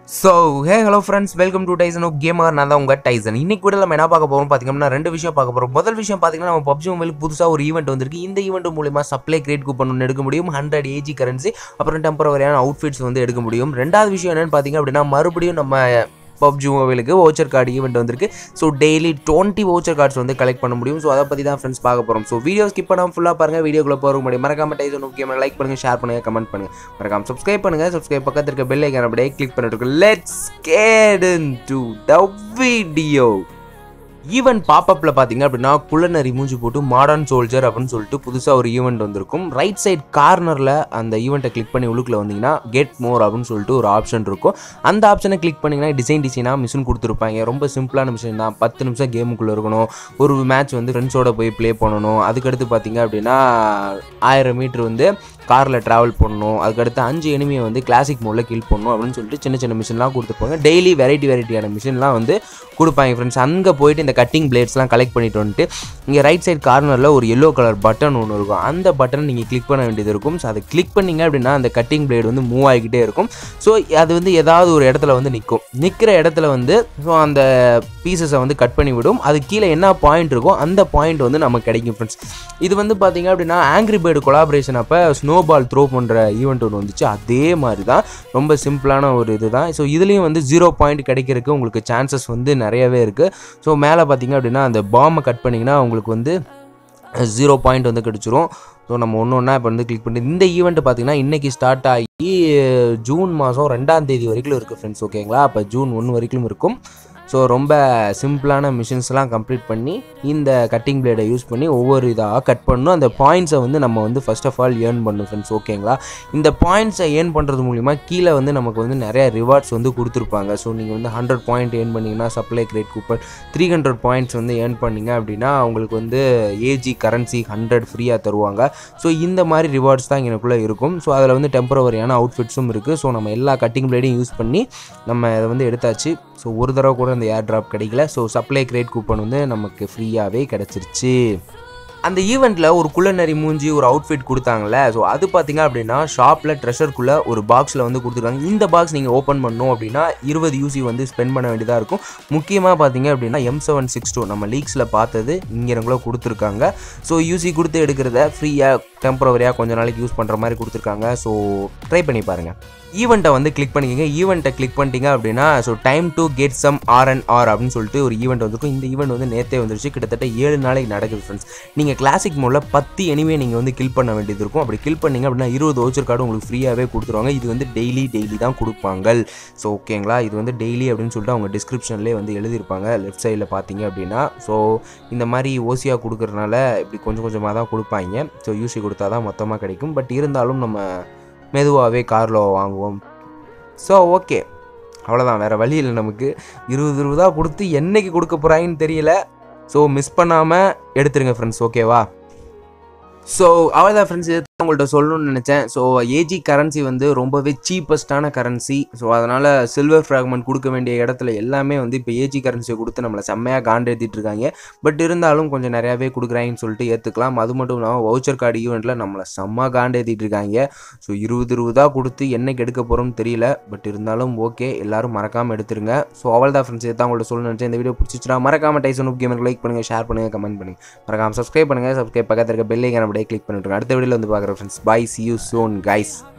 so hey hello friends welcome to Tyson of gamer நான் தான் உங்கள் டைசன் இன்னைக்கு கூட நம்ம என்ன பார்க்க போகிறோம் பார்த்தீங்கன்னா ரெண்டு விஷயம் பார்க்க போகிறோம் முதல் விஷயம் பார்த்தீங்கன்னா நம்ம பப்ஜி மொபைலுக்கு புதுசாக ஒரு ஈவெண்ட் வந்திருக்கு இந்த ஈவெண்ட் மூலியமா சப்ளை கிரேட் கூப்பன் ஒன்று எடுக்க முடியும் ஹண்ட்ரட் ஏஜி கரன்சி அப்புறம் டெம்பரவரியான அவுட்ஃபிட்ஸ் வந்து எடுக்க முடியும் ரெண்டாவது விஷயம் என்னன்னு பார்த்தீங்க அப்படின்னா மறுபடியும் நம்ம பப்ஜி மொபைலுக்கு ஓச்சர் கார்டு ஈவெண்ட் வந்திருக்கு so daily twenty voucher cards வந்து கலெக்ட் பண்ண முடியும் ஸோ அதை பற்றி தான் ஃப்ரெண்ட்ஸ் பார்க்க போகிறோம் ஸோ வீடியோ ஸ்கிப் பண்ணாமல் ஃபுல்லாக பாருங்கள் வீடியோக்குள்ளே போக முடியும் மறக்காம டைசன் முக்கியமாக லைக் பண்ணுங்கள் ஷேர் பண்ணுங்கள் கமெண்ட் பண்ணுங்கள் மறக்காம சப்ஸ்கிரைப் பண்ணுங்கள் சப்ஸ்கிரைப் பக்கத்தில் இருக்க பெல் ஐக்கான அப்படியே கிளிக் பண்ணிட்டு let's get into the video event பாப்பப்பில் பார்த்தீங்க அப்படின்னா குள்ளநரி மூஞ்சி போட்டு மாடர்ன் சோல்ஜர் அப்படின்னு சொல்லிட்டு புதுசாக ஒரு ஈவெண்ட் வந்திருக்கும் ரைட் சைட் கார்னரில் அந்த ஈவெண்ட்டை கிளிக் பண்ணி உள்ளுக்குள்ள வந்தீங்கன்னா கெட் மோர் அப்படின்னு சொல்லிட்டு ஒரு ஆப்ஷன் இருக்கும் அந்த ஆப்ஷனை கிளிக் பண்ணிங்கன்னா டிசைன் டிசைனாக மிஷின் கொடுத்துருப்பாங்க ரொம்ப சிம்பிளான மிஷின் தான் பத்து நிமிஷம் கேமுக்குள்ளே இருக்கணும் ஒரு மேட்ச் வந்து ஃப்ரெண்ட்ஸோட போய் ப்ளே பண்ணணும் அதுக்கடுத்து பார்த்தீங்க அப்படின்னா ஆயிரம் மீட்ரு வந்து காரில் ட்ராவல் பண்ணணும் அதுக்கடுத்து அஞ்சு எனிமியை வந்து கிளாசிக் மோடில் கில் பண்ணணும் அப்படின்னு சொல்லிட்டு சின்ன சின்ன மிஷின்லாம் கொடுத்துருப்பாங்க டெய்லி வெரைட்டி வெரைட்டியான மிஷின்லாம் வந்து கொடுப்பாங்க ஃப்ரெண்ட்ஸ் அங்கே போயிட்டு இந்த கட்டிங் பிளேட்ஸ்லாம் கலெக்ட் பண்ணிட்டு வந்துட்டு இங்கே ரைட் சைடு கார்னரில் ஒரு எல்லோ கலர் பட்டன் ஒன்று இருக்கும் அந்த பட்டனை நீங்கள் கிளிக் பண்ண வேண்டியது இருக்கும் ஸோ அதை கிளிக் பண்ணிங்க அப்படின்னா அந்த கட்டிங் பிளேடு வந்து மூவ் ஆகிக்கிட்டே இருக்கும் ஸோ அது வந்து ஏதாவது ஒரு இடத்துல வந்து நிற்கும் நிற்கிற இடத்துல வந்து ஸோ அந்த பீசஸை வந்து கட் பண்ணி விடும் அது கீழே என்ன பாயிண்ட் இருக்கோ அந்த பாயிண்ட் வந்து நமக்கு கிடைக்கும் ஃப்ரெண்ட்ஸ் இது வந்து பார்த்தீங்க அப்படின்னா ஆங்கிரி பேர்டு கொலாபரேஷன் அப்போ ஸ்னோ பால் த்ரோ பண்ணுற ஈவெண்ட் ஒன்று வந்துச்சு அதே மாதிரி தான் ரொம்ப சிம்பிளான ஒரு இது தான் ஸோ இதுலேயும் வந்து ஜீரோ பாயிண்ட் கிடைக்கிறதுக்கு உங்களுக்கு சான்சஸ் வந்து நிறையவே இருக்குது ஸோ மேலே பார்த்தீங்க அப்படின்னா அந்த பாம்பை கட் பண்ணிங்கன்னா உங்களுக்கு வந்து ஜீரோ பாயிண்ட் வந்து கிடச்சிரும் ஸோ நம்ம ஒன்று ஒன்றா இப்போ வந்து கிளிக் பண்ணி இந்த ஈவெண்ட் பார்த்தீங்கன்னா இன்றைக்கி ஸ்டார்ட் ஆகி ஜூன் மாதம் ரெண்டாம் தேதி வரைக்கும் இருக்குது ஃப்ரெண்ட்ஸ் ஓகேங்களா அப்போ ஜூன் ஒன்று வரைக்கும் இருக்கும் ஸோ ரொம்ப சிம்பிளான மிஷின்ஸ்லாம் கம்ப்ளீட் பண்ணி இந்த கட்டிங் பிளேடை யூஸ் பண்ணி ஒவ்வொரு இதாக கட் பண்ணணும் அந்த பாயிண்ட்ஸை வந்து நம்ம வந்து ஃபர்ஸ்ட் ஆஃப் ஆல் ஏர்ன் பண்ணணும் ஃப்ரெண்ட்ஸ் ஓகேங்களா இந்த பாயிண்ட்ஸை ஏர்ன் பண்ணுறது மூலிமா கீழே வந்து நமக்கு வந்து நிறைய ரிவார்ட்ஸ் வந்து கொடுத்துருப்பாங்க ஸோ நீங்கள் வந்து ஹண்ட்ரட் பாயிண்ட் ஏர்ன் பண்ணிங்கன்னா supply crate coupon three hundred points வந்து ஏர்ன் பண்ணிங்க அப்படின்னா உங்களுக்கு வந்து ஏஜி கரன்சி ஹண்ட்ரட் ஃப்ரீயாக தருவாங்க ஸோ இந்த மாதிரி ரிவார்ட்ஸ் தான் எனக்குள்ளே இருக்கும் ஸோ அதில் வந்து டெம்பரவரியான அவுட்ஃபிட்ஸும் இருக்குது ஸோ நம்ம எல்லா கட்டிங் பிளேடையும் யூஸ் பண்ணி நம்ம இதை வந்து எடுத்தாச்சு ஸோ ஒரு தடவை கூட அந்த ஏர் ட்ராப் கிடைக்கல ஸோ சப்ளை கிரேட் கூப்பன் வந்து நமக்கு ஃப்ரீயாகவே கிடச்சிருச்சு அந்த ஈவெண்ட்டில் ஒரு குள்ளநரி மூஞ்சி ஒரு அவுட்ஃபிட் கொடுத்தாங்கல்ல ஸோ அது பார்த்தீங்க அப்படின்னா ஷாப்பில் ட்ரெஷருக்குள்ளே ஒரு பாக்ஸில் வந்து கொடுத்துருக்காங்க இந்த பாக்ஸ் நீங்கள் ஓப்பன் பண்ணணும் அப்படின்னா இருபது யூசி வந்து ஸ்பெண்ட் பண்ண வேண்டியதாக இருக்கும் முக்கியமாக பார்த்தீங்க அப்படின்னா எம் செவன் சிக்ஸ் டூ நம்ம லீக்ஸில் பார்த்தது இங்கே கொடுத்துருக்காங்க ஸோ யூசி கொடுத்து எடுக்கிறத ஃப்ரீயாக டெம்பரவரியாக கொஞ்ச நாளைக்கு யூஸ் பண்ணுற மாதிரி கொடுத்துருக்காங்க ஸோ ட்ரை பண்ணி பாருங்கள் ஈவெண்ட்டை வந்து கிளிக் பண்ணிக்கோங்க ஈவெண்ட்டை கிளிக் பண்ணிட்டீங்க அப்படின்னா so time to get some R and R அப்படின்னு சொல்லிட்டு ஒரு ஈவெண்ட் வந்திருக்கும் இந்த ஈவெண்ட் வந்து நேற்றே வந்துருச்சு கிட்டத்தட்ட ஏழு நாளைக்கு நடக்குது ஃப்ரெண்ட்ஸ் நீங்கள் கிளாசிக் மோடில் பத்து எனிமே நீங்கள் வந்து கில் பண்ண வேண்டியது இருக்கும் அப்படி கில் பண்ணீங்க அப்படின்னா இருபது ஓச்சர் கார்டு உங்களுக்கு ஃப்ரீயாகவே கொடுத்துருவாங்க இது வந்து டெய்லி டெய்லி தான் கொடுப்பாங்க ஸோ ஓகேங்களா இது வந்து டெய்லி அப்படின்னு சொல்லிட்டு அவங்க டிஸ்கிரிப்ஷன்லேயே வந்து எழுதியிருப்பாங்க லெஃப்ட் சைடில் பார்த்தீங்க அப்படின்னா ஸோ இந்த மாதிரி ஓசியாக கொடுக்குறதுனால இப்படி கொஞ்சம் கொஞ்சமாக தான் கொடுப்பாங்க ஸோ யூசி கொடுத்தா தான் மொத்தமாக கிடைக்கும் பட் இருந்தாலும் நம்ம மெதுவாகவே காரில் வாங்குவோம் ஸோ ஓகே அவ்வளோதான் வேறு வழி இல்லை நமக்கு இருபது இருபதாக கொடுத்து என்னைக்கு கொடுக்க போகிறாங்கன்னு தெரியல ஸோ மிஸ் பண்ணாமல் எடுத்துருங்க ஃப்ரெண்ட்ஸ் ஓகேவா ஸோ அவ்வளோதான் ஃப்ரெண்ட்ஸ் இது உங்கள்கிட்ட சொல்லணும்னு நினச்சேன் ஸோ ஏஜி கரன்சி வந்து ரொம்பவே சீப்பஸ்டான கரன்சி ஸோ அதனால் சில்வர் ஃப்ராக்மெண்ட் கொடுக்க வேண்டிய இடத்துல எல்லாமே வந்து இப்போ ஏஜி கரன்சியை கொடுத்து நம்மளை செம்மையாக காண்டேற்றிட்டு இருக்காங்க பட் இருந்தாலும் கொஞ்சம் நிறையாவே கொடுக்குறாங்கன்னு சொல்லிட்டு ஏற்றுக்கலாம் அது மட்டும் இல்லாமல் வவுச்சர் கார்டு ஈவெண்ட்டில் நம்மளை செம்ம காண்டேற்றிட்டு இருக்காங்க ஸோ இருபது இருபதாக கொடுத்து என்னைக்கு எடுக்க போகிறோம்னு தெரியல பட் இருந்தாலும் ஓகே எல்லாரும் மறக்காமல் எடுத்துருங்க ஸோ அவள் தான் ஃப்ரெண்ட்ஸ் தான் உங்கள்ட்ட சொல்லணும்னு நினச்சேன் இந்த வீடியோ பிடிச்சிச்சுனா மறக்காம டைசன் உப் கேமருக்கு லைக் பண்ணுங்கள் ஷேர் பண்ணுங்கள் கமெண்ட் பண்ணுங்கள் மறக்காம சப்ஸ்கிரைப் பண்ணுங்கள் சப்ஸ்கிரைப் பக்கத்தில் இருக்க பெல் ஐக்கான அப்படியே கிளிக் பண்ணிட்டுருங்க அடுத்த வீடியோவில் வந்து பார்க்குறேன் friends bye see you soon guys